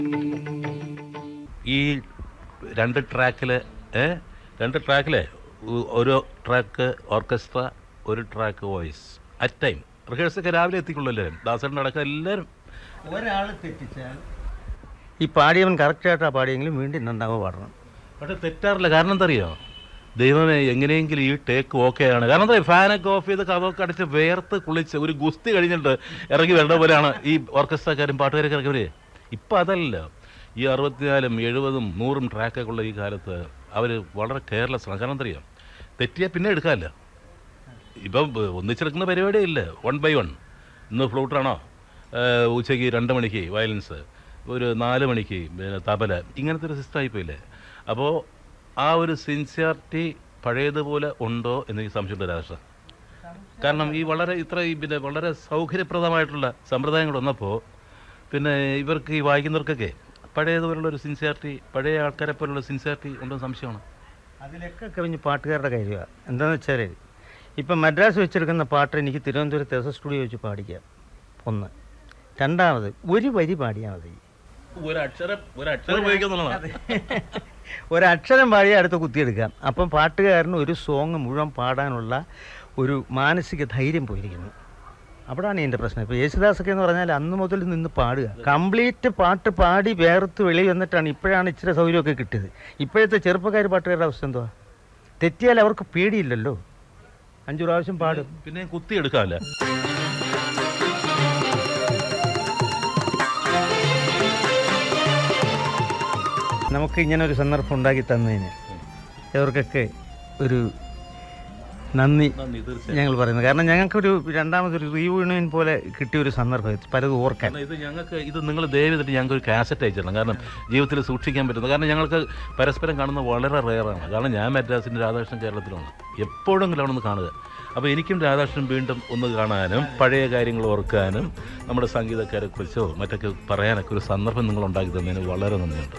ഈ രണ്ട് ട്രാക്കിൽ രണ്ട് ട്രാക്കിലെ ഒരു ട്രാക്ക് ഓർക്കസ്ട്ര ഒരു ട്രാക്ക് വോയിസ് അറ്റ് ടൈം റിഹേഴ്സൊക്കെ രാവിലെ എത്തിക്കുള്ളൂ എല്ലാവരും ദാസേട്ടൻ അടക്കം എല്ലാവരും ഒരാൾ തെറ്റിച്ചാൽ ഈ പാടിയവൻ കറക്റ്റായിട്ടാണ് പാടിയെങ്കിലും വീണ്ടും നന്നാവ് പാടണം പക്ഷെ തെറ്റാറില്ല കാരണം എന്താ അറിയോ ദൈവമേ എങ്ങനെയെങ്കിലും ഈ ടേക്ക് ഓക്കെ ആണ് കാരണം എന്താ ഫാനൊക്കെ ഓഫ് ചെയ്ത് കഥമൊക്കെ അടിച്ച് വേർത്ത് കുളിച്ച് ഒരു ഗുസ്തി കഴിഞ്ഞിട്ട് ഇറങ്ങി വരേണ്ട പോലെയാണ് ഈ ഓർക്കസ്ട്രക്കാരും പാട്ടുകാരൊക്കെ ഇറങ്ങിയവര് ഇപ്പം അതല്ല ഈ അറുപത്തിനാലും എഴുപതും നൂറും ട്രാക്കൊക്കെ ഉള്ള ഈ കാലത്ത് അവർ വളരെ കെയർലെസ് ആണ് കാരണം എന്താ അറിയോ തെറ്റിയാൽ പിന്നെ എടുക്കാമല്ല ഇപ്പം ഒന്നിച്ചെടുക്കുന്ന പരിപാടിയേ ഇല്ല വൺ ബൈ വൺ ഇന്ന് ഫ്ലൂട്ടാണോ ഉച്ചയ്ക്ക് രണ്ട് മണിക്ക് വയലൻസ് ഒരു നാല് മണിക്ക് പിന്നെ തബല ഇങ്ങനത്തെ ഒരു സിസ്റ്റം ആയിപ്പോയില്ലേ അപ്പോൾ ആ ഒരു സിൻസിയറിറ്റി പഴയതുപോലെ ഉണ്ടോ എന്ന് സംശയമുണ്ട് രാഷ്ട്ര കാരണം ഈ വളരെ ഇത്ര ഈ പിന്നെ വളരെ സൗകര്യപ്രദമായിട്ടുള്ള സമ്പ്രദായങ്ങൾ വന്നപ്പോൾ പിന്നെ ഇവർക്ക് ഈ വായിക്കുന്നവർക്കൊക്കെ പഴയതുപോലുള്ള ഒരു സിൻസിയറിറ്റി പഴയ ആൾക്കാരെ പോലുള്ള സിൻസിയറിറ്റി ഉണ്ടെന്ന് സംശയമാണ് അതിലൊക്കെ കവിഞ്ഞ് പാട്ടുകാരുടെ കാര്യമാണ് എന്താണെന്ന് വെച്ചാൽ ഇപ്പം മദ്രാസ് വെച്ചെടുക്കുന്ന പാട്ട് എനിക്ക് തിരുവനന്തപുരത്ത് എസ് എസ് സ്റ്റുഡിയോ വെച്ച് പാടിക്കാം ഒന്ന് രണ്ടാമത് ഒരു വരി പാടിയാൽ മതി ഒരു അക്ഷരം ഒരു അക്ഷരം ഉപയോഗിക്കുന്നുള്ളതാണ് ഒരക്ഷരം പാടിയാൽ അടുത്ത് കുത്തിയെടുക്കാം അപ്പം പാട്ടുകാരന് ഒരു സോങ് മുഴുവൻ പാടാനുള്ള ഒരു മാനസിക ധൈര്യം പോയിരിക്കുന്നു അവിടാണ് എൻ്റെ പ്രശ്നം ഇപ്പോൾ യേശുദാസൊക്കെ എന്ന് പറഞ്ഞാൽ അന്ന് മുതൽ നിന്ന് പാടുക കംപ്ലീറ്റ് പാട്ട് പാടി വേർത്ത് വെളി വന്നിട്ടാണ് ഇപ്പോഴാണ് ഇച്ചിരി സൗകര്യമൊക്കെ കിട്ടിയത് ഇപ്പോഴത്തെ ചെറുപ്പക്കാർ പാട്ടുകാരുടെ അവസ്ഥ എന്തുവാ തെറ്റിയാൽ അവർക്ക് പേടിയില്ലല്ലോ അഞ്ചു പ്രാവശ്യം പാടും പിന്നെ കുത്തി എടുക്കാമല്ല നമുക്ക് ഇങ്ങനെ ഒരു സന്ദർഭം ഉണ്ടാക്കി തന്നതിന് ഇവർക്കൊക്കെ ഒരു നന്ദി നന്ദി തീർച്ചയായും ഞങ്ങൾ പറയുന്നത് കാരണം ഞങ്ങൾക്കൊരു രണ്ടാമതൊരു റീയൂണിയൻ പോലെ കിട്ടിയ ഒരു സന്ദർഭം പലതും ഓർക്കാൻ കാരണം ഇത് ഞങ്ങൾക്ക് ഇത് നിങ്ങൾ ദയവ് ചെയ്തിട്ട് ഞങ്ങൾക്ക് ഒരു കാസറ്റ് അയച്ചിടണം കാരണം ജീവിതത്തിൽ സൂക്ഷിക്കാൻ പറ്റുന്നത് കാരണം ഞങ്ങൾക്ക് പരസ്പരം കാണുന്നത് വളരെ റെയറാണ് കാരണം ഞാൻ മദ്രാസിൻ്റെ രാധാകൃഷ്ണൻ കേരളത്തിലാണ് എപ്പോഴെങ്കിലും അവിടെ നിന്ന് കാണുക അപ്പോൾ എനിക്കും രാധാകൃഷ്ണൻ വീണ്ടും ഒന്ന് കാണാനും പഴയ കാര്യങ്ങൾ ഓർക്കാനും നമ്മുടെ സംഗീതക്കാരെ കുറിച്ചോ മറ്റൊക്കെ പറയാനൊക്കെ ഒരു സന്ദർഭം നിങ്ങൾ ഉണ്ടാക്കി തന്നതിന് വളരെ നന്ദിയുണ്ട്